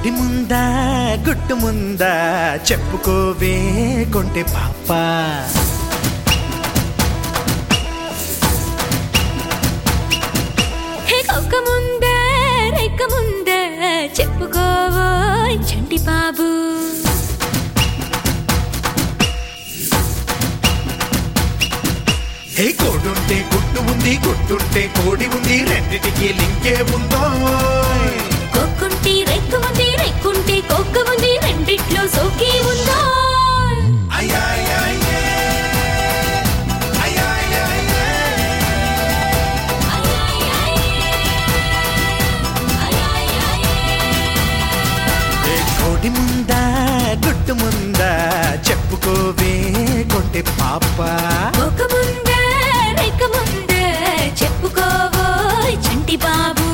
కోడి ముందా గుట్టు ముందా చెప్పుకోవే కొంటే పాప హే కొక్క ముందే రెక్క ముందే చెప్పుకోవోయ్ చంటి బాబు హే కోడుంటే గుట్టు ఉంది గుట్టుంటే కోడి ఉంది రెండిటికి లింకే ఉందో కొక్కుంటి రెక్క ఉంది రెక్కుంటి కొక్క ఉంది రెండిట్లో సోకి ఉందో అయ్యాయ్యాయ్యే. అయ్యాయ్యాయ్యే. ఏ కోడి ముందా గుట్టు ముందా చెప్పుకోవే కొంటే పాప కొక్క ముందే రెక్క ముందే చెప్పుకోవోయ్ చంటి బాబు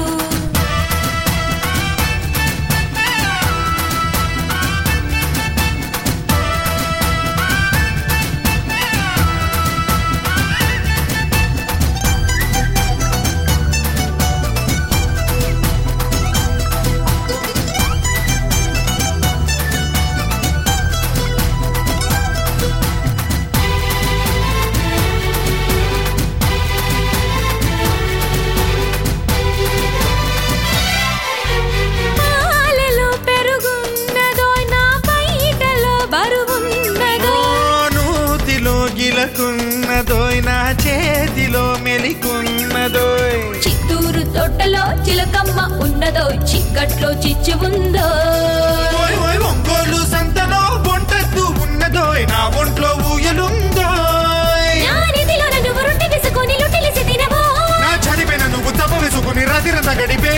పాలలో పెరుగున్నదోయ్ నా బయటలో బరువున్నదో నూతిలో గిలకున్నదోయ్ నా చేతిలో మెలికున్నదోయ్ చిత్తూరు తోటలో చిలకమ్మ ఉన్నదో చిక్కట్లో చిచ్చు ఉందో ఓయ్ ఓయ్ ఒంగోలు సంతలో బొంటద్దు ఉన్నదోయ్ నా ఒంట్లో ఊయలుందోయ్ జ్ఞానిధిలో నన్ను రొట్టె వేసుకొని లొట్టెలిసి తినవో నా చదివిన నువ్వు తప్ప వేసుకుని రాత్రిరంతా గడిపే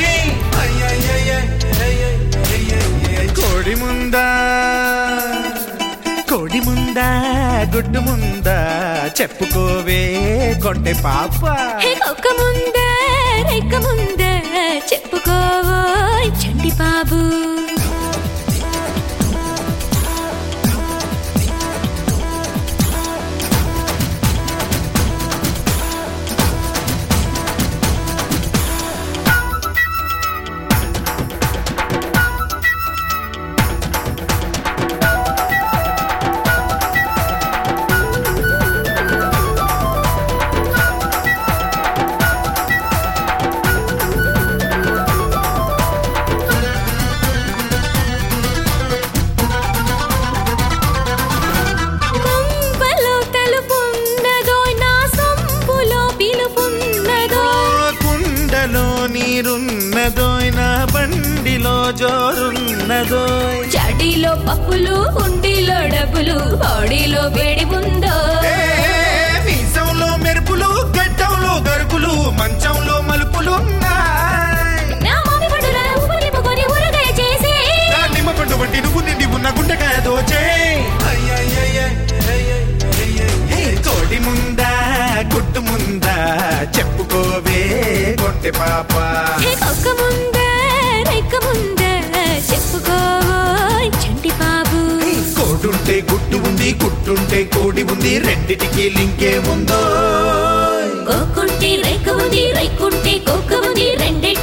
కోడి ముందా కోడి ముందా గుడ్డు ముందా చెప్పుకోవే కొంటే పాప హే కొక్క ముందే రెక్క ముందే చెప్పుకోవోయ్ చంటి బాబు కొంపలో తెలుపున్నదోయ్ నా సొంపులో పిలుపున్నదో కుండలో నీరున్నదోయ్ నా బండిలో జోరున్నదోయ్ చడిలో పప్పులు ఉండిలో డబ్బులు బాడీలో వేడి ఉందో ఏ, మీసంలో మెరుపులు గడ్డంలో గరుకులు మంచంలో మలుపులు నా మామి పండుల ఉప్పు నింపుకొని ఊరగాయ చేసి నిమ్మ పండు వంటి నువ్వు నిండి ఉన్న గుండెకాయ దోచే హే, కోడి ముందా గుడ్డు ముందా చెప్పుకోవే కొంటె పాప హే కొక్క ముందే రెక్క ముందే చెప్పుకోవోయ్ చంటి బాబు హే, కోడుంటే గుడ్డు ఉంది గుడ్డుంటే కోడి ఉంది రెండిటికి లింకే ఉందో కొక్కుంటి రెక్క ఉంది రెక్కుంటి కొక్క ఉంది రెండిట్లో